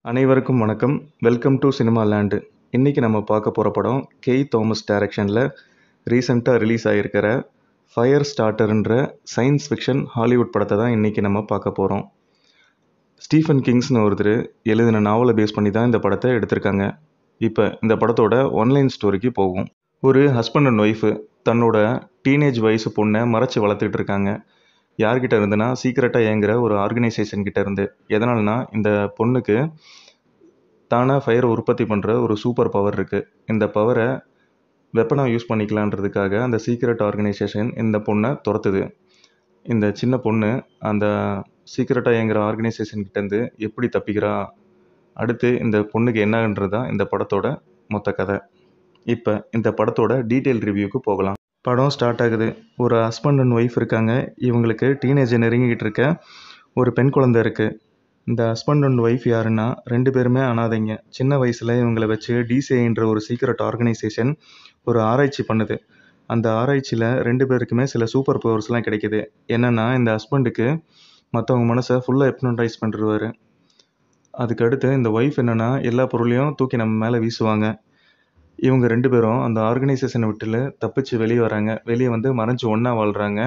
அனைவருக்கும் வணக்கம் welcome to cinema land இன்றைக்கி நம்ம பார்க்க போகிற படம் கெய் தாமஸ் டைரக்ஷனில் ரீசெண்டாக ரிலீஸ் ஆகியிருக்கிற ஃபயர் ஸ்டார்டர்ன்ற சயின்ஸ் ஃபிக்ஷன் ஹாலிவுட் படத்தை தான் இன்றைக்கி நம்ம பார்க்க போகிறோம் ஸ்டீஃபன் கிங்ஸ்னு ஒருத்தர் எழுதின நாவலை பேஸ் பண்ணி தான் இந்த படத்தை எடுத்திருக்காங்க இப்போ இந்த படத்தோட ஒன்லைன் ஸ்டோரிக்கு போகும் ஒரு ஹஸ்பண்ட் அண்ட் ஒய்ஃபு தன்னோட டீனேஜ் வயசு பொண்ணை மறைச்சி வளர்த்துட்டு இருக்காங்க யார்கிட்ட இருந்துன்னா சீக்கிரட்டாக இயங்குற ஒரு ஆர்கனைசேஷன் கிட்ட இருந்து எதனால்னா இந்த பொண்ணுக்கு தானாக ஃபயர் உற்பத்தி பண்ணுற ஒரு சூப்பர் பவர் இருக்குது இந்த பவரை வெப்பனாக யூஸ் பண்ணிக்கலான்றதுக்காக அந்த சீக்ரெட் ஆர்கனைசேஷன் இந்த பொண்ணை துரத்துது இந்த சின்ன பொண்ணு அந்த சீக்ரெட்டாக இயங்குற ஆர்கனைசேஷன் கிட்டேருந்து எப்படி தப்பிக்கிறா அடுத்து இந்த பொண்ணுக்கு என்னன்றது தான் இந்த படத்தோட மொத்த கதை இப்போ இந்த படத்தோட டீட்டெயில் ரிவ்யூக்கு போகலாம் படம் ஸ்டார்ட் ஆகுது ஒரு ஹஸ்பண்ட் அண்ட் ஒய்ஃப் இருக்காங்க இவங்களுக்கு டீனேஜ் நெருங்கிக்கிட்டு இருக்க ஒரு பெண் குழந்தை இருக்குது இந்த ஹஸ்பண்ட் அண்ட் ஒய்ஃப் யாருன்னா ரெண்டு பேருமே அனாதைங்க சின்ன வயசில் இவங்களை வச்சு டிசிஐன்ற ஒரு சீக்ரெட் ஆர்கனைசேஷன் ஒரு ஆராய்ச்சி பண்ணுது அந்த ஆராய்ச்சியில் ரெண்டு பேருக்குமே சில சூப்பர் பவர்ஸ்லாம் கிடைக்கிது என்னென்னா இந்த ஹஸ்பண்டுக்கு மற்றவங்க மனசை ஃபுல்லாக எப்னடைஸ் பண்ணிடுவார் அதுக்கு அடுத்து இந்த ஒய்ஃப் என்னென்னா எல்லா பொருளையும் தூக்கி நம்ம மேலே வீசுவாங்க இவங்க ரெண்டு பேரும் அந்த ஆர்கனைசேஷனை விட்டுல தப்பிச்சு வெளியே வராங்க வெளியே வந்து மறைஞ்சு ஒன்றா வாழ்கிறாங்க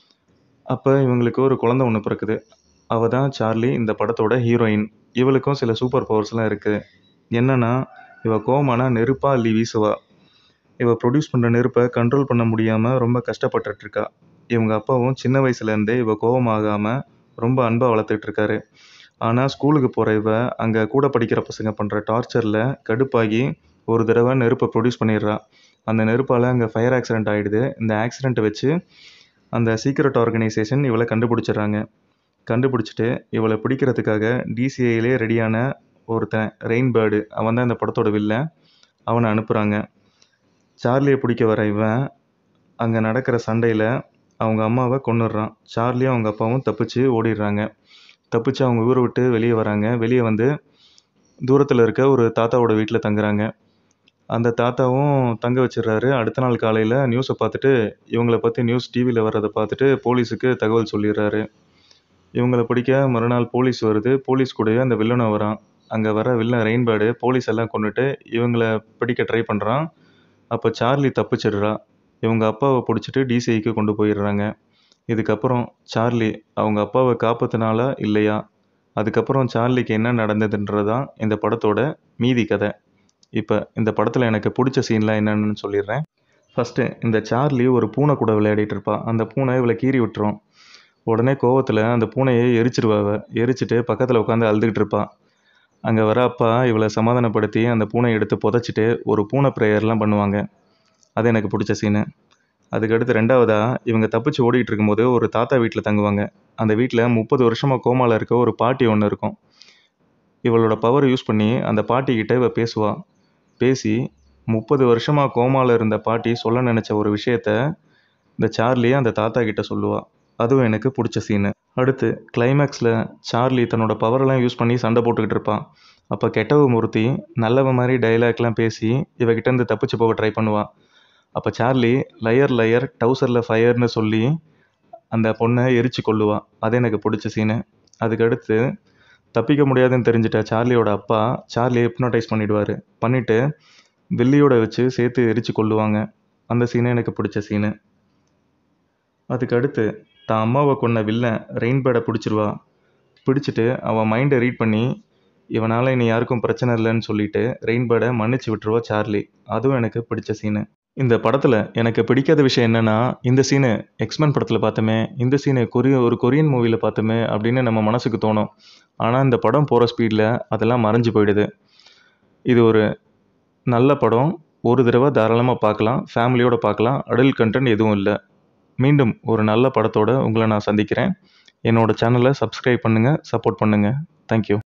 அப்போ இவங்களுக்கு ஒரு குழந்தை ஒன்று பிறக்குது அவள் தான் சார்லி இந்த படத்தோட ஹீரோயின் இவளுக்கும் சில சூப்பர் பவர்ஸ்லாம் இருக்குது என்னென்னா இவ கோமானா நெருப்பாக அள்ளி வீசுவா இவ ப்ரொடியூஸ் பண்ணுற நெருப்பை கண்ட்ரோல் பண்ண முடியாமல் ரொம்ப கஷ்டப்பட்டுட்டு இருக்கா இவங்க அப்பாவும் சின்ன வயசுலேருந்தே இவ கோபமாகாமல் ரொம்ப அன்பாக வளர்த்துட்டு இருக்காரு ஆனால் ஸ்கூலுக்கு போகிற இவ அங்கே கூட படிக்கிற பசங்க பண்ணுற டார்ச்சரில் கடுப்பாகி ஒரு தடவை நெருப்பை ப்ரொடியூஸ் பண்ணிடுறா அந்த நெருப்பால் அங்கே ஃபயர் ஆக்சிடென்ட் ஆகிடுது இந்த ஆக்சிடெண்ட்டை வச்சு அந்த சீக்ரெட் ஆர்கனைசேஷன் இவளை கண்டுபிடிச்சிடுறாங்க கண்டுபிடிச்சிட்டு இவளை பிடிக்கிறதுக்காக டிசிஐலே ரெடியான ஒருத்தன் ரெயின்பேர்டு அவன் தான் இந்த படத்தோட வில்லன் அவனை அனுப்புகிறாங்க சார்லியை பிடிக்க வர இவன் அங்கே நடக்கிற சண்டையில் அவங்க அம்மாவை கொண்டுடுறான் சார்லியும் அவங்க அப்பாவும் தப்பிச்சு ஓடிடுறாங்க தப்பிச்சு அவங்க ஊரை விட்டு வெளியே வராங்க வெளியே வந்து தூரத்தில் இருக்க ஒரு தாத்தாவோட வீட்டில் தங்குறாங்க அந்த தாத்தாவும் தங்க வச்சிடுறாரு அடுத்த நாள் காலையில் நியூஸை பார்த்துட்டு இவங்கள பற்றி நியூஸ் டிவியில் வர்றதை பார்த்துட்டு போலீஸுக்கு தகவல் சொல்லிடுறாரு இவங்கள பிடிக்க மறுநாள் போலீஸ் வருது போலீஸ் கூடவே அந்த வில்லனும் வரான் அங்கே வர வில்லன் ரெயின்பேர்டு போலீஸ் எல்லாம் கொண்டுட்டு இவங்கள பிடிக்க ட்ரை பண்ணுறான் அப்போ சார்லி தப்பிச்சிடுறா இவங்க அப்பாவை பிடிச்சிட்டு டிசிஐக்கு கொண்டு போயிடுறாங்க இதுக்கப்புறம் சார்லி அவங்க அப்பாவை காப்பாத்தினாலா இல்லையா அதுக்கப்புறம் சார்லிக்கு என்ன நடந்ததுன்றதான் இந்த படத்தோட மீதி கதை இப்போ இந்த படத்தில் எனக்கு பிடிச்ச சீன்லாம் என்னென்னு சொல்லிடுறேன் ஃபஸ்ட்டு இந்த சார்லி ஒரு பூனை கூட விளையாடிட்டு இருப்பா அந்த பூனை இவளை கீறி விட்டுரும் உடனே கோவத்தில் அந்த பூனையை எரிச்சிருவா அவ எரிச்சிட்டு பக்கத்தில் உட்காந்து அழுதுகிட்டு இருப்பா அங்கே வர அப்பா இவளை சமாதானப்படுத்தி அந்த பூனையை எடுத்து புதைச்சிட்டு ஒரு பூனை ப்ரேயர்லாம் பண்ணுவாங்க அது எனக்கு பிடிச்ச சீனு அதுக்கடுத்து ரெண்டாவதாக இவங்க தப்பிச்சு ஓடிட்டு இருக்கும்போது ஒரு தாத்தா வீட்டில் தங்குவாங்க அந்த வீட்டில் முப்பது வருஷமாக கோமாவில் இருக்க ஒரு பாட்டி ஒன்று இருக்கும் இவளோட பவர் யூஸ் பண்ணி அந்த பாட்டிக்கிட்ட இவ பேசுவா பேசி முப்பது வருஷமாக கோமாவில் இருந்த பாட்டி சொல்ல நினச்ச ஒரு விஷயத்த இந்த சார்லி அந்த தாத்தா கிட்ட சொல்லுவா அதுவும் எனக்கு பிடிச்ச சீனு அடுத்து கிளைமேக்ஸில் சார்லி தன்னோட பவரெல்லாம் யூஸ் பண்ணி சண்டை போட்டுக்கிட்டு இருப்பான் அப்போ கெட்டவ மூர்த்தி நல்லவ மாதிரி டைலாக்லாம் பேசி இவகிட்டேருந்து தப்பிச்சு போக ட்ரை பண்ணுவான் அப்போ சார்லி லயர் லயர் டவுசரில் ஃபயர்னு சொல்லி அந்த பொண்ணை எரிச்சு கொள்ளுவா அது எனக்கு பிடிச்ச சீனு அதுக்கடுத்து தப்பிக்க முடியாதுன்னு தெரிஞ்சிட்ட சார்லியோட அப்பா சார்லியை ஹிப்னோடைஸ் பண்ணிடுவார் பண்ணிவிட்டு வில்லியோட வச்சு சேர்த்து எரிச்சு கொள்ளுவாங்க அந்த சீனு எனக்கு பிடிச்ச சீனு அதுக்கு அடுத்து தான் அம்மாவை கொன்ன வில்லன் ரெயின்பேர்டை பிடிச்சிருவா பிடிச்சிட்டு அவன் மைண்டை ரீட் பண்ணி இவனால் இனி யாருக்கும் பிரச்சனை இல்லைன்னு சொல்லிட்டு ரெயின்பேர்டை மன்னிச்சு விட்டுருவா சார்லி அதுவும் எனக்கு பிடிச்ச சீனு இந்த படத்தில் எனக்கு பிடிக்காத விஷயம் என்னென்னா இந்த சீனு எக்ஸ்மேன் படத்தில் பார்த்தோமே இந்த சீனு கொரிய ஒரு கொரியன் மூவியில் பார்த்தோமே அப்படின்னு நம்ம மனசுக்கு தோணும் ஆனால் இந்த படம் போகிற ஸ்பீடில் அதெல்லாம் மறைஞ்சு போயிடுது இது ஒரு நல்ல படம் ஒரு தடவை தாராளமாக பார்க்கலாம் ஃபேமிலியோடு பார்க்கலாம் அடல்ட் கண்டென்ட் எதுவும் இல்லை மீண்டும் ஒரு நல்ல படத்தோடு உங்களை நான் சந்திக்கிறேன் என்னோடய சேனலை சப்ஸ்கிரைப் பண்ணுங்கள் சப்போர்ட் பண்ணுங்கள் தேங்க்யூ